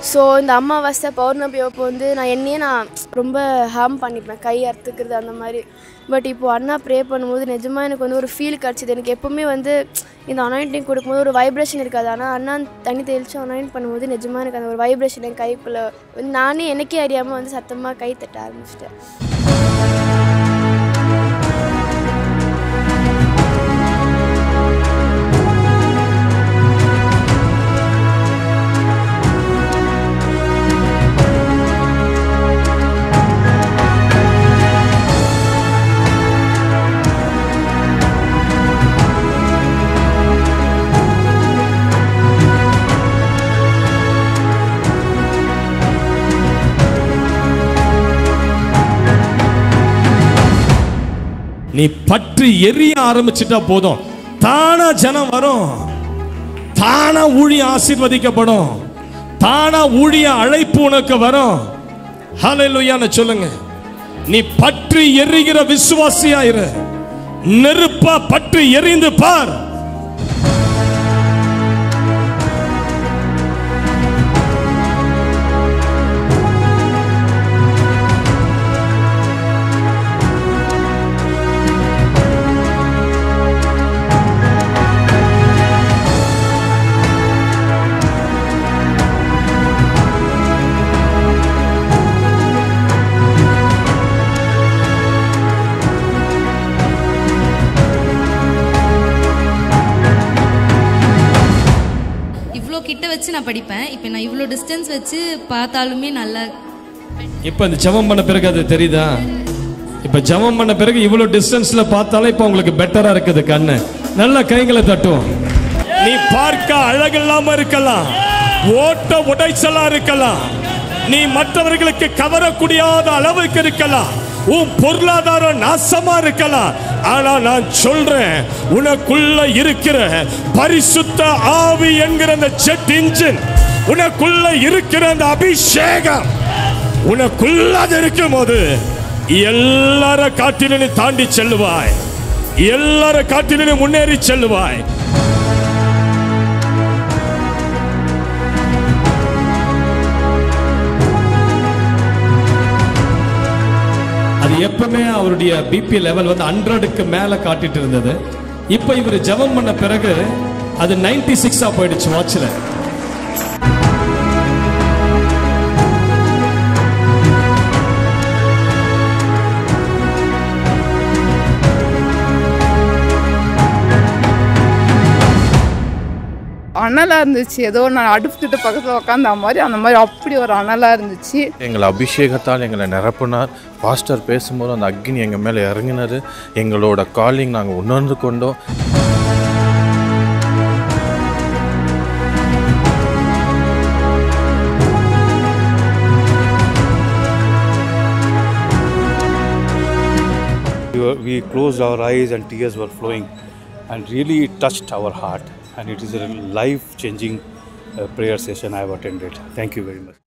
So இந்த அமாவாசை பௌர்ணமி அப்போ வந்து நான் என்னையே நான் ரொம்ப ஹார்ம் பண்ணிப்பேன் கை அறுத்துக்கிறது அந்த மாதிரி பட் இப்போ அண்ணா ப்ரே பண்ணும்போது நிஜமாக எனக்கு வந்து ஒரு ஃபீல் கிடச்சிது எனக்கு எப்போவுமே வந்து இந்த அனாயிண்டிங் கொடுக்கும்போது ஒரு வைப்ரேஷன் இருக்காது ஆனால் அண்ணா தண்ணி தெளித்து அனாயிண்ட் பண்ணும்போது நிஜமாக எனக்கு அந்த ஒரு வைப்ரேஷன் என் கைக்குள்ளே வந்து நானே எனக்கே அறியாமல் வந்து சத்தமாக கை தட்ட ஆரம்பிச்சிட்டேன் நீ பற்றி எரிய ஆரம்பிச்சிட்டா போதும் தானா ஜனம் வரும் தானா ஊழியம் ஆசீர்வதிக்கப்படும் தானா ஊழிய அழைப்பு உனக்கு வரும் ஹalleluyaன்னு சொல்லுங்க நீ பற்றி எரிகிற விசுவாசியாயிரு நெருப்பா பற்றி எரிந்து பார் இவ்வளோ கிட்ட வச்சு நான் படிப்பேன் இப்போ நான் இவ்வளோ டிஸ்டன்ஸ் வச்சு பார்த்தாலுமே நல்லா இப்ப இந்த ஜெபம் பண்ண பிறகு அது தெரியுதா இப்ப ஜெபம் பண்ண பிறகு இவ்வளவு டிஸ்டன்ஸ்ல பார்த்தாலும் இப்ப உங்களுக்கு பெட்டரா இருக்குது கண்ணு நல்ல கைகளை தட்டுவோம் நீ பார்க்க அழகில்லாம இருக்கலாம் ஓட்ட உடைச்சலா இருக்கலாம் நீ மற்றவர்களுக்கு கவரக்கூடியாத அளவுக்கு இருக்கலாம் உன் பொருளாதாரம் நாசமா இருக்கலாம் ஆனா நான் சொல்றேன் உனக்குள்ள இருக்கிற பரிசுத்த ஆவி என்கிற அந்த ஜெட் இன்ஜின் உனக்குள்ள இருக்கிற அந்த அபிஷேகம் உனக்குள்ள அது இருக்கும் போது எல்லார காட்டிலும் நீ தாண்டி செல்லுவாய் எல்லார காட்டிலும் நீ முன்னேறி செல்லுவாய் அது எப்பவுமே அவருடைய பிபி லெவல் வந்து ஹண்ட்ரடுக்கு மேல காட்டிட்டு இருந்தது இப்போ இவர் ஜெபம் பண்ண பிறகு அது 96 சிக்ஸா போயிடுச்சு வாட்ச்ல அனலாக இருந்துச்சு ஏதோ நான் அடுப்புக்கிட்ட பக்கத்தில் உட்காந்த மாதிரி அந்த மாதிரி அப்படி ஒரு அனலாக இருந்துச்சு எங்களை அபிஷேகத்தால் எங்களை நிரப்புனார் பாஸ்டர் பேசும்போது அந்த அக்னி எங்கள் மேலே இறங்கினார் எங்களோட காலிங் நாங்கள் உணர்ந்து கொண்டோம் We, were, we closed our eyes and tears were flowing and really it touched our heart and it is a life changing uh, prayer session I have attended. Thank you very much.